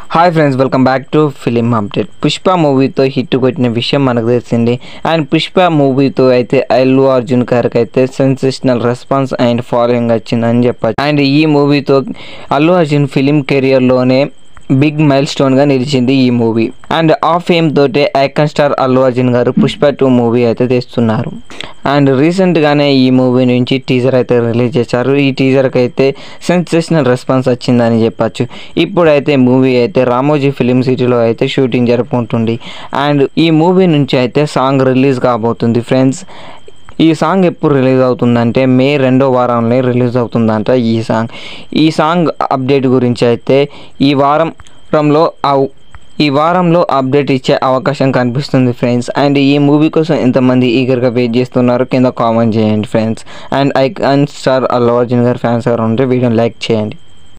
hi friends welcome back to film update Pushpa మూవీతో hit కొట్టిన విషయం మనకు తెలిసింది అండ్ పుష్ప మూవీతో అయితే అల్లు అర్జున్ గారికి అయితే సెన్సేషనల్ రెస్పాన్స్ అండ్ ఫాలోయింగ్ వచ్చిందని చెప్పచ్చు అండ్ ఈ మూవీతో అల్లు అర్జున్ ఫిలిం కెరియర్లోనే బిగ్ మైల్ స్టోన్గా నిలిచింది ఈ మూవీ అండ్ ఆ ఫేమ్ తోటే ఐకాన్ స్టార్ అల్లు అర్జున్ గారు పుష్ప టూ మూవీ అయితే తెస్తున్నారు అండ్ రీసెంట్గానే ఈ మూవీ నుంచి టీజర్ అయితే రిలీజ్ చేశారు ఈ టీజర్కి అయితే సెన్సేషనల్ రెస్పాన్స్ వచ్చిందని చెప్పచ్చు ఇప్పుడైతే మూవీ అయితే రామోజీ ఫిలిం సిటీలో అయితే షూటింగ్ జరుపుకుంటుంది అండ్ ఈ మూవీ నుంచి అయితే సాంగ్ రిలీజ్ కాబోతుంది ఫ్రెండ్స్ ఈ సాంగ్ ఎప్పుడు రిలీజ్ అవుతుందంటే మే రెండో వారంలో రిలీజ్ అవుతుందంట ఈ సాంగ్ ఈ సాంగ్ అప్డేట్ గురించి అయితే ఈ వారంలో అవ్- ఈ వారంలో అప్డేట్ ఇచ్చే అవకాశం కనిపిస్తుంది ఫ్రెండ్స్ అండ్ ఈ మూవీ కోసం ఎంతమంది ఈగర్గా వెయిట్ చేస్తున్నారు కింద కామెంట్ చేయండి friends and icon star Allu Arjun గారి ఫ్యాన్స్ ఎవరు ఉంటే వీడియోని లైక్ చేయండి